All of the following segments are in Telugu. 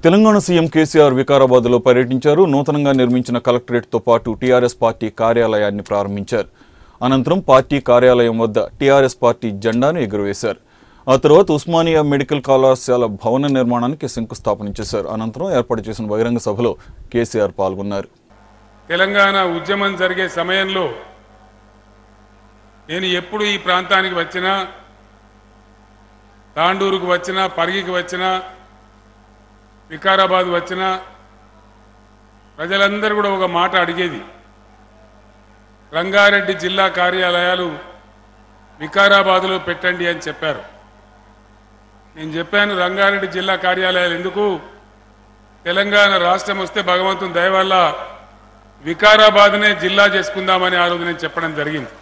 తెలంగాణ సీఎం కేసీఆర్ వికారాబాద్లో పర్యటించారు నూతనంగా నిర్మించిన కలెక్టరేట్తో పాటు టీఆర్ఎస్ పార్టీ కార్యాలయాన్ని ప్రారంభించారు అనంతరం పార్టీ కార్యాలయం వద్ద టీఆర్ఎస్ పార్టీ జెండాను ఎగురవేశారు ఆ తర్వాత ఉస్మానియా మెడికల్ కళాశాల భవన నిర్మాణానికి శంకుస్థాపన చేశారు అనంతరం ఏర్పాటు చేసిన బహిరంగ సభలో కేసీఆర్ పాల్గొన్నారు తెలంగాణ ఉద్యమం జరిగే సమయంలో నేను ఎప్పుడు ఈ ప్రాంతానికి వచ్చినా తాండూరుకు వచ్చినా పరిగికి వచ్చినా వికారాబాద్ వచ్చినా ప్రజలందరూ కూడా ఒక మాట అడిగేది రంగారెడ్డి జిల్లా కార్యాలయాలు వికారాబాద్లో పెట్టండి అని చెప్పారు నేను చెప్పాను రంగారెడ్డి జిల్లా కార్యాలయాలు ఎందుకు తెలంగాణ రాష్ట్రం వస్తే భగవంతుని దయ వల్ల వికారాబాద్నే జిల్లా చేసుకుందామని ఆ రోజు నేను చెప్పడం జరిగింది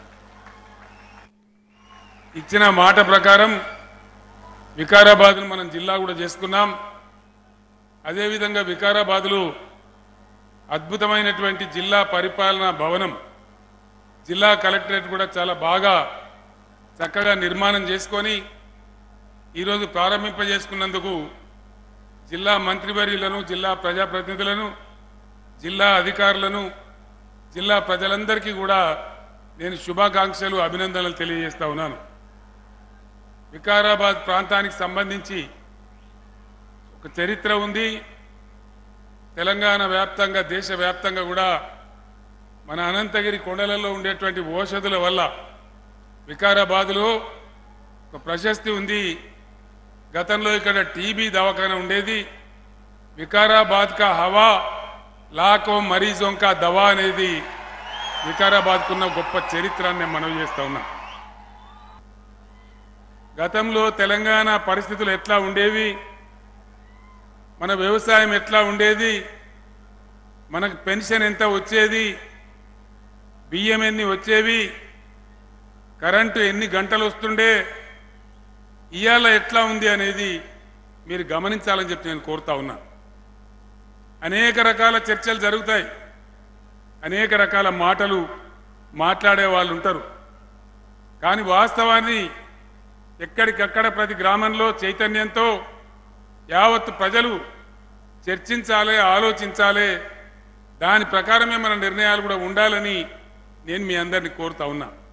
ఇచ్చిన మాట ప్రకారం వికారాబాద్ను మనం జిల్లా కూడా చేసుకున్నాం అదేవిధంగా వికారాబాద్లో అద్భుతమైనటువంటి జిల్లా పరిపాలనా భవనం జిల్లా కలెక్టరేట్ కూడా చాలా బాగా చక్కగా నిర్మాణం చేసుకొని ఈరోజు ప్రారంభింపజేసుకున్నందుకు జిల్లా మంత్రివర్యులను జిల్లా ప్రజాప్రతినిధులను జిల్లా అధికారులను జిల్లా ప్రజలందరికీ కూడా నేను శుభాకాంక్షలు అభినందనలు తెలియజేస్తా ఉన్నాను వికారాబాద్ ప్రాంతానికి సంబంధించి ఒక చరిత్ర ఉంది తెలంగాణ వ్యాప్తంగా దేశవ్యాప్తంగా కూడా మన అనంతగిరి కొండలలో ఉండేటువంటి ఓషధుల వల్ల వికారాబాద్లో ఒక ప్రశస్తి ఉంది గతంలో ఇక్కడ టీబీ దవాఖాన ఉండేది వికారాబాద్ కా హవా లాకో మరీజోం కా దవా అనేది వికారాబాద్కున్న గొప్ప చరిత్రాన్ని నేను మనవి చేస్తా ఉన్నా గతంలో తెలంగాణ పరిస్థితులు ఎట్లా ఉండేవి మన వ్యవసాయం ఎట్లా ఉండేది మనకు పెన్షన్ ఎంత వచ్చేది బియ్యం ఎన్ని వచ్చేవి కరెంటు ఎన్ని గంటలు వస్తుండే ఇవాళ ఎట్లా ఉంది అనేది మీరు గమనించాలని చెప్పి నేను కోరుతా ఉన్నా అనేక రకాల చర్చలు జరుగుతాయి అనేక రకాల మాటలు మాట్లాడే వాళ్ళు ఉంటారు కానీ వాస్తవాన్ని ఎక్కడికక్కడ ప్రతి గ్రామంలో చైతన్యంతో యావత్ ప్రజలు చర్చించాలి ఆలోచించాలి దాని ప్రకారమే మన నిర్ణయాలు కూడా ఉండాలని నేను మీ అందరినీ కోరుతా ఉన్నా